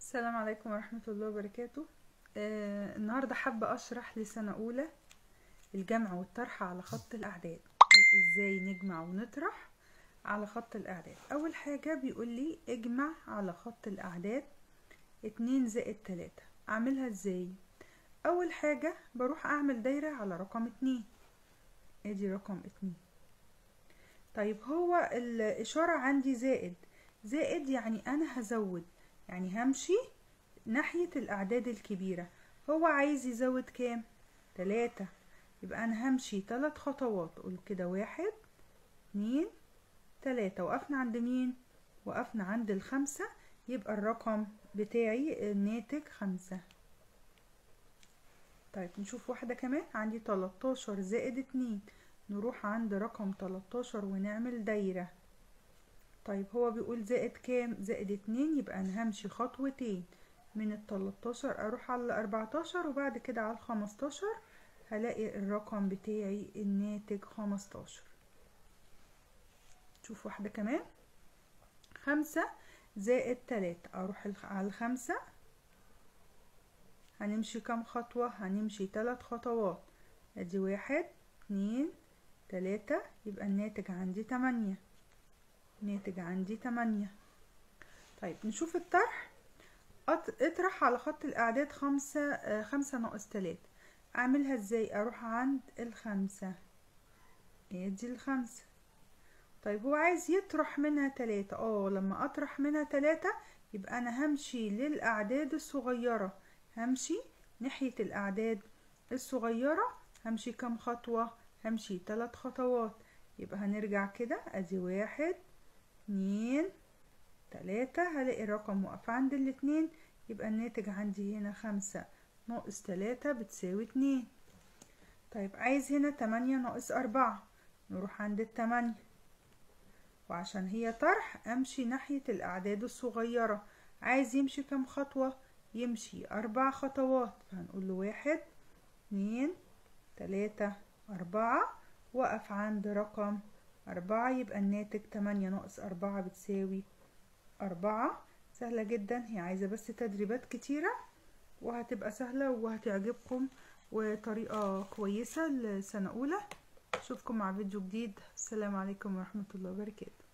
السلام عليكم ورحمة الله وبركاته آه النهاردة حابة أشرح لسنة أولى الجمع والطرح على خط الأعداد إزاي نجمع ونطرح على خط الأعداد أول حاجة بيقول لي اجمع على خط الأعداد اتنين زائد تلاتة أعملها إزاي أول حاجة بروح أعمل دايرة على رقم اتنين ادي رقم اتنين طيب هو الإشارة عندي زائد زائد يعني أنا هزود يعني همشي ناحية الأعداد الكبيرة هو عايز يزود كام تلاتة يبقى أنا همشي تلات خطوات قول كده واحد اتنين تلاتة وقفنا عند مين وقفنا عند الخمسة يبقى الرقم بتاعي الناتج خمسة طيب نشوف واحدة كمان عندي تلاتاشر زائد اتنين نروح عند رقم تلاتاشر ونعمل دايرة طيب هو بيقول زائد كام زائد اتنين يبقى انا همشي خطوتين من التلاتاشر اروح على الاربعتاشر وبعد كده على الخمستاشر هلاقي الرقم بتاعي الناتج خمستاشر شوف واحدة كمان خمسة زائد تلاتة اروح على الخمسة هنمشي كام خطوة هنمشي تلات خطوات ادي واحد اتنين تلاتة يبقى الناتج عندي تمانية ناتج عندي تمانية طيب نشوف الطرح اطرح على خط الأعداد خمسة آه خمسة ناقص تلاتة أعملها ازاي أروح عند الخمسة ادي الخمسة طيب هو عايز يطرح منها تلاتة اه لما أطرح منها تلاتة يبقى أنا همشي للأعداد الصغيرة همشي ناحية الأعداد الصغيرة همشي كم خطوة همشي تلات خطوات يبقى هنرجع كده ادي واحد اتنين تلاتة هلاقي الرقم واقف عند الاتنين يبقى الناتج عندي هنا خمسة ناقص تلاتة بتساوي اتنين طيب عايز هنا تمانية ناقص أربعة نروح عند التمانية وعشان هي طرح أمشي ناحية الأعداد الصغيرة عايز يمشي كم خطوة يمشي أربع خطوات فهنقول له واحد اتنين تلاتة أربعة وقف عند رقم أربعة يبقى الناتج تمانية ناقص أربعة بتساوي أربعة سهلة جدا هي عايزة بس تدريبات كتيرة وهتبقى سهلة وهتعجبكم وطريقة كويسة لسنة أولى أشوفكم مع فيديو جديد السلام عليكم ورحمة الله وبركاته